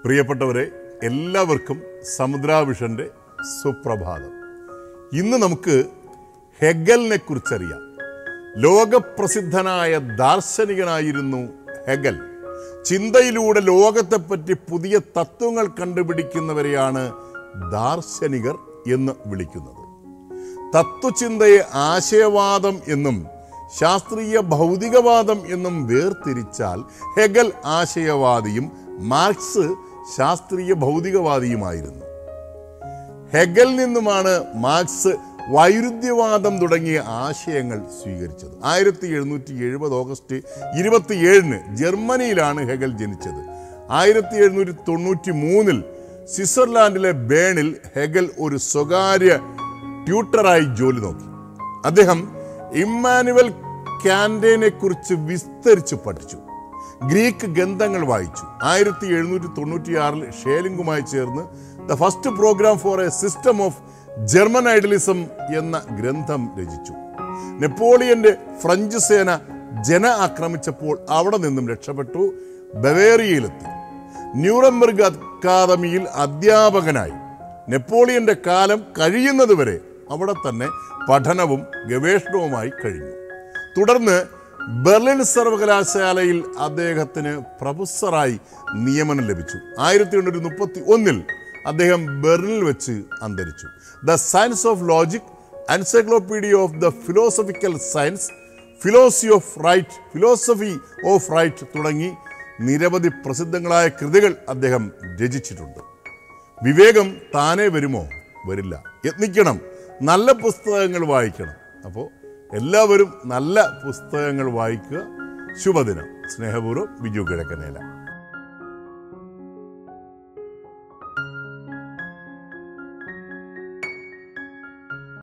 പ്രിയപ്പെട്ടവരെ എല്ലാവർക്കും സമുദ്രാവിഷന്റെ സുപ്രഭാതം ഇന്ന് നമുക്ക് ഹെഗലിനെ കുറിച്ചറിയാം ലോകപ്രസിദ്ധനായ ദാർശനികനായിരുന്നു ഹെഗൽ ചിന്തയിലൂടെ ലോകത്തെപ്പറ്റി പുതിയ തത്വങ്ങൾ കണ്ടുപിടിക്കുന്നവരെയാണ് ദാർശനികർ എന്ന് വിളിക്കുന്നത് തത്വചിന്തയെ ആശയവാദം എന്നും ശാസ്ത്രീയ ഭൗതികവാദം എന്നും വേർതിരിച്ചാൽ ഹെഗൽ ആശയവാദിയും മാർക്സ് ശാസ്ത്രീയ ഭൗതികവാദിയുമായിരുന്നു ഹെഗൽ നിന്നുമാണ് മാർക്സ് വൈരുദ്ധ്യവാദം തുടങ്ങിയ ആശയങ്ങൾ സ്വീകരിച്ചത് ആയിരത്തി എഴുന്നൂറ്റി എഴുപത് ഓഗസ്റ്റ് ഇരുപത്തിയേഴിന് ജർമ്മനിയിലാണ് ഹെഗൽ ജനിച്ചത് ആയിരത്തി എഴുന്നൂറ്റി തൊണ്ണൂറ്റി മൂന്നിൽ സ്വിറ്റ്സർലാൻഡിലെ ബേണിൽ ഹെഗൽ ഒരു സ്വകാര്യ ട്യൂട്ടറായി ജോലി നോക്കി അദ്ദേഹം ഇമ്മാനുവൽ കാൻഡേനെ കുറിച്ച് വിസ്തരിച്ച് പഠിച്ചു ഗ്രീക്ക് ഗ്രന്ഥങ്ങൾ വായിച്ചു ആയിരത്തി എഴുന്നൂറ്റി തൊണ്ണൂറ്റിയാറിൽ ഷേലിംഗുമായി ചേർന്ന് the first programme for a system of German idealism എന്ന ഗ്രന്ഥം രചിച്ചു നെപ്പോളിയന്റെ ഫ്രഞ്ച് സേന ജന ആക്രമിച്ചപ്പോൾ അവിടെ നിന്നും രക്ഷപ്പെട്ടു ബവേറിയയിലെത്തി ന്യൂറംബർഗ് അക്കാദമിയിൽ അധ്യാപകനായി നെപ്പോളിയന്റെ കാലം കഴിയുന്നതുവരെ അവിടെ തന്നെ പഠനവും ഗവേഷണവുമായി കഴിഞ്ഞു തുടർന്ന് ബെർലിൻ സർവകലാശാലയിൽ അദ്ദേഹത്തിന് പ്രൊഫസറായി നിയമനം ലഭിച്ചു ആയിരത്തി എണ്ണൂറ്റി മുപ്പത്തി ഒന്നിൽ അദ്ദേഹം ബെർലിനിൽ വെച്ച് അന്തരിച്ചു the science of logic encyclopedia of the philosophical science philosophy of right philosophy of right തുടങ്ങി നിരവധി പ്രസിദ്ധങ്ങളായ കൃതികൾ അദ്ദേഹം രചിച്ചിട്ടുണ്ട് വിവേകം താനേ വരുമോ വരില്ല യത്നിക്കണം നല്ല പുസ്തകങ്ങൾ വായിക്കണം അപ്പോൾ എല്ലാവരും നല്ല പുസ്തകങ്ങൾ വായിക്കുക ശുഭദിനം സ്നേഹപൂർവ്വം ബിജു കിഴക്കനേല